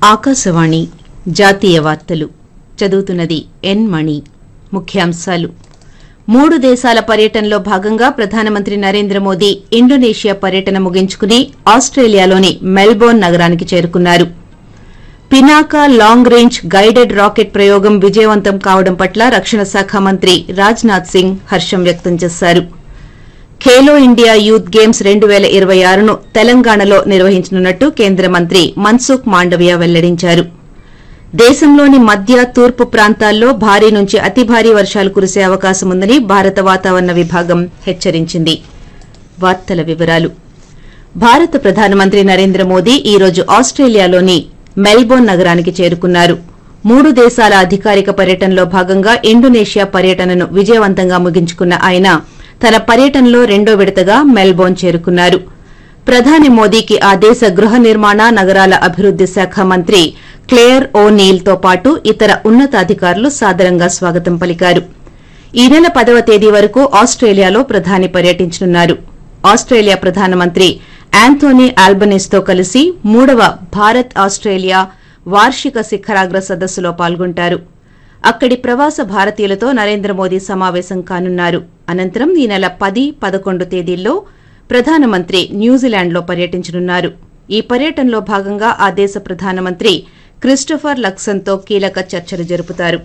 ఆకాశవాణి జాతీయ వార్తలు చదువుతున్నది ఎన్ మణి ముఖ్యాంశాలు మూడు దేశాల పర్యటనలో భాగంగా ప్రధానమంత్రి నరేంద్ర మోదీ ఇండోనేషియా పర్యటన ముగించుకుని ఆస్ట్రేలియాలోని మెల్బోర్న్ నగరానికి చేరుకున్నారు Pinaka long range guided rocket ప్రయోగం విజయవంతం కావడం పట్ల రక్షణ శాఖ మంత్రి రాజ్నాథ్ సింగ్ హర్షం వ్యక్తం చేశారు ఖేలో ఇండియా యూత్ గేమ్స్ రెండు పేల ఇరవై ఆరును తెలంగాణలో నిర్వహించనున్నట్టు కేంద్ర మంత్రి మన్సుఖ్ మాండవీయ వెల్లడించారు దేశంలోని మధ్య తూర్పు ప్రాంతాల్లో భారీ నుంచి అతి భారీ వర్షాలు కురిసే అవకాశం ఉందని భారత వాతావరణ విభాగం హెచ్చరించింది వార్తల వివరాలు భారత ప్రధానమంత్రి నరేంద్ర మోదీ ఈ రోజు ఆస్ట్రేలియాలోని మెల్బోర్న్ నగరానికి చేరుకున్నారు మూడు దేశాల అధికారిక పర్యటనలో భాగంగా ఇండోనేషియా పర్యటనను విజయవంతంగా ముగించుకున్న ఆయన తన పర్యటనలో రెండో విడతగా మెల్బోర్న్ చేరుకున్నారు ప్రధాని మోదీకి ఆ దేశ గృహ నిర్మాణ నగరాల అభివృద్ది శాఖ మంత్రి క్లేయర్ ఓ నీల్ తో పాటు ఇతర ఉన్నతాధికారులు సాదరంగా స్వాగతం పలికారు ఈ నెల పదవ తేదీ వరకు ఆస్ట్రేలియాలో ప్రధాని పర్యటించనున్నారు ఆస్ట్రేలియా ప్రధానమంత్రి యాంథోనీ ఆల్బనీస్ తో కలిసి మూడవ భారత్ ఆస్ట్రేలియా వార్షిక శిఖరాగ్ర సదస్సులో పాల్గొంటారు అక్కడి ప్రవాస భారతీయులతో నరేంద్ర మోదీ సమావేశం కానున్నారు అనంతరం ఈ నెల పది పదకొండు తేదీల్లో ప్రధానమంత్రి న్యూజిలాండ్లో పర్యటించనున్నారు ఈ పర్యటనలో భాగంగా ఆ దేశ ప్రధానమంత్రి క్రిస్టోఫర్ లక్సన్తో కీలక చర్చలు జరుపుతారు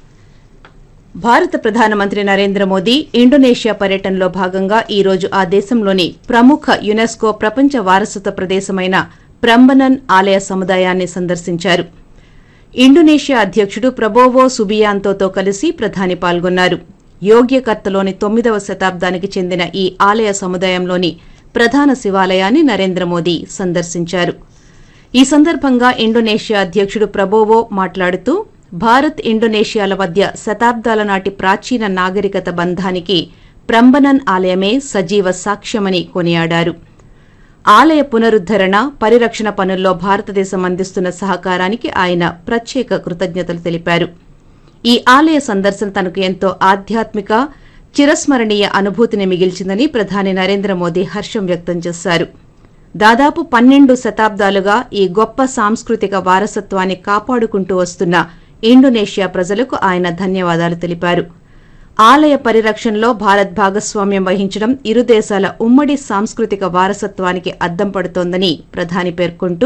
భారత ప్రధానమంత్రి నరేంద్ర మోదీ ఇండోనేషియా పర్యటనలో భాగంగా ఈ రోజు ఆ దేశంలోని ప్రముఖ యునెస్కో ప్రపంచ వారసత్వ ప్రదేశమైన ప్రంబనన్ ఆలయ సముదాయాన్ని సందర్శించారు ఇండోనేషియా అధ్యకుడు ప్రబోవో సుబియాంతోతో కలిసి ప్రధాని పాల్గొన్నారు యోగ్యకర్తలోని తొమ్మిదవ శతాబ్దానికి చెందిన ఈ ఆలయ సముదాయంలోని ప్రధాన శివాలయాన్ని నరేంద్ర మోదీ సందర్శించారు ఈ సందర్భంగా ఇండోనేషియా అధ్యకుడు ప్రబోవో మాట్లాడుతూ భారత్ ఇండోనేషియాల మధ్య శతాబ్దాల నాటి ప్రాచీన నాగరికత బంధానికి ప్రంబనన్ ఆలయమే సజీవ సాక్ష్యమని కొనియాడారు ఆలయ పునరుద్దరణ పరిరక్షణ పనుల్లో భారతదేశం అందిస్తున్న సహకారానికి ఆయన ప్రత్యేక కృతజ్ఞతలు తెలిపారు ఈ ఆలయ సందర్శన తనకు ఎంతో ఆధ్యాత్మిక చిరస్మరణీయ అనుభూతిని మిగిల్చిందని ప్రధాని నరేంద్ర మోదీ హర్షం వ్యక్తం చేశారు దాదాపు పన్నెండు శతాబ్దాలుగా ఈ గొప్ప సాంస్కృతిక వారసత్వాన్ని కాపాడుకుంటూ వస్తున్న ఇండోనేషియా ప్రజలకు ఆయన ధన్యవాదాలు తెలిపారు ఆలయ పరిరక్షణలో భారత్ భాగస్వామ్యం వహించడం ఇరు దేశాల ఉమ్మడి సాంస్కృతిక వారసత్వానికి అద్దం పడుతోందని ప్రధాని పేర్కొంటూ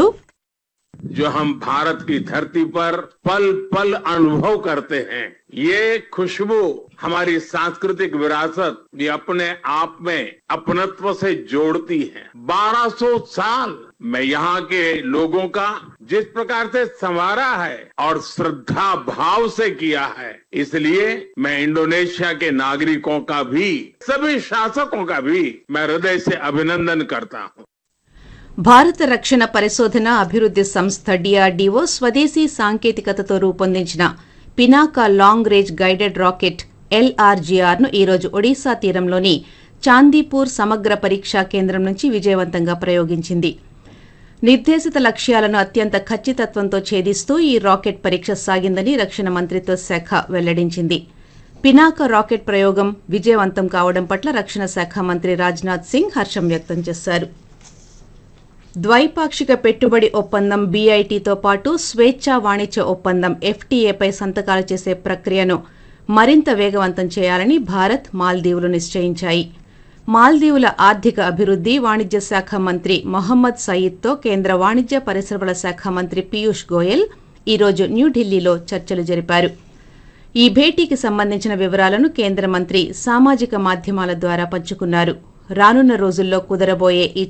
जो हम भारत की धरती पर पल पल अनुभव करते हैं ये खुशबू हमारी सांस्कृतिक विरासत ये अपने आप में अपनत्व से जोड़ती है 1200 साल मैं यहाँ के लोगों का जिस प्रकार से संवारा है और श्रद्धा भाव से किया है इसलिए मैं इंडोनेशिया के नागरिकों का भी सभी शासकों का भी मैं हृदय से अभिनंदन करता हूँ భారత రక్షణ పరిశోధన అభివృద్ది సంస్థ డిఆర్డీఓ స్వదేశీ సాంకేతికతతో రూపొందించిన Pinaka long range guided rocket LRGR ను ఈరోజు ఒడిశా తీరంలోని చాందీపూర్ సమగ్ర పరీక్షా కేంద్రం నుంచి విజయవంతంగా ప్రయోగించింది నిర్దేశిత లక్ష్యాలను అత్యంత ఖచ్చితత్వంతో ఛేదిస్తూ ఈ రాకెట్ పరీక్ష సాగిందని రక్షణ మంత్రిత్వ శాఖ వెల్లడించింది పినాక రాకెట్ ప్రయోగం విజయవంతం కావడం పట్ల రక్షణ శాఖ మంత్రి రాజ్నాథ్ సింగ్ హర్షం వ్యక్తం చేశారు ద్వైపాక్షిక పెట్టుబడి ఒప్పందం బీఐటీతో పాటు స్వేచ్ఛా వాణిజ్య ఒప్పందం ఎఫ్టీఏపై సంతకాలు చేసే ప్రక్రియను మరింత వేగవంతం చేయాలని భారత్ మాల్దీవులు నిశ్చయించాయి మాల్దీవుల ఆర్థిక అభివృద్ది వాణిజ్య శాఖ మంత్రి మొహమ్మద్ సయీద్తో కేంద్ర వాణిజ్య పరిశ్రమల శాఖ మంత్రి పీయూష్ గోయల్ ఈరోజు న్యూఢిల్లీలో చర్చలు జరిపారు ఈ భేటీకి సంబంధించిన వివరాలను కేంద్ర మంత్రి సామాజిక మాధ్యమాల ద్వారా పంచుకున్నారు రానున్న రోజుల్లో కుదరబోయే ఈ